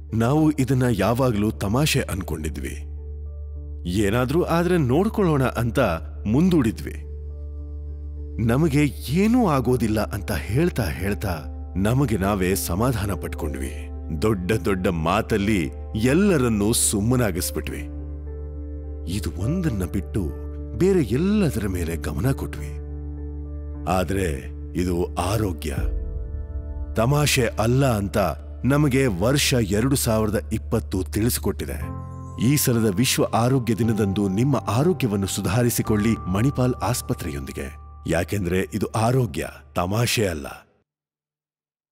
ನಾವು ಇದನ್ನ ಯಾವಾಗ್ಲೂ ತಮಾಷೆ ಅನ್ಕೊಂಡಿದ್ವಿ ಏನಾದ್ರೂ ಆದ್ರೆ ನೋಡ್ಕೊಳ್ಳೋಣ ಅಂತ ಮುಂದೂಡಿದ್ವಿ ನಮಗೆ ಏನೂ ಆಗೋದಿಲ್ಲ ಅಂತ ಹೇಳ್ತಾ ಹೇಳ್ತಾ ನಮಗೆ ನಾವೇ ಸಮಾಧಾನ ಪಟ್ಕೊಂಡ್ವಿ ದೊಡ್ಡ ದೊಡ್ಡ ಮಾತಲ್ಲಿ ಎಲ್ಲರನ್ನೂ ಸುಮ್ಮನಾಗಿಸ್ಬಿಟ್ವಿ ಇದು ಒಂದನ್ನ ಬಿಟ್ಟು ಬೇರೆ ಎಲ್ಲದರ ಮೇಲೆ ಗಮನ ಕೊಟ್ವಿ ಆದ್ರೆ ಇದು ಆರೋಗ್ಯ ತಮಾಷೆ ಅಲ್ಲ ಅಂತ ನಮಗೆ ವರ್ಷ ಎರಡು ಸಾವಿರದ ಇಪ್ಪತ್ತು ತಿಳಿಸಿಕೊಟ್ಟಿದೆ ಈ ಸಲದ ವಿಶ್ವ ಆರೋಗ್ಯ ದಿನದಂದು ನಿಮ್ಮ ಆರೋಗ್ಯವನ್ನು ಸುಧಾರಿಸಿಕೊಳ್ಳಿ ಮಣಿಪಾಲ್ ಆಸ್ಪತ್ರೆಯೊಂದಿಗೆ ಯಾಕೆಂದ್ರೆ ಇದು ಆರೋಗ್ಯ ತಮಾಷೆ ಅಲ್ಲ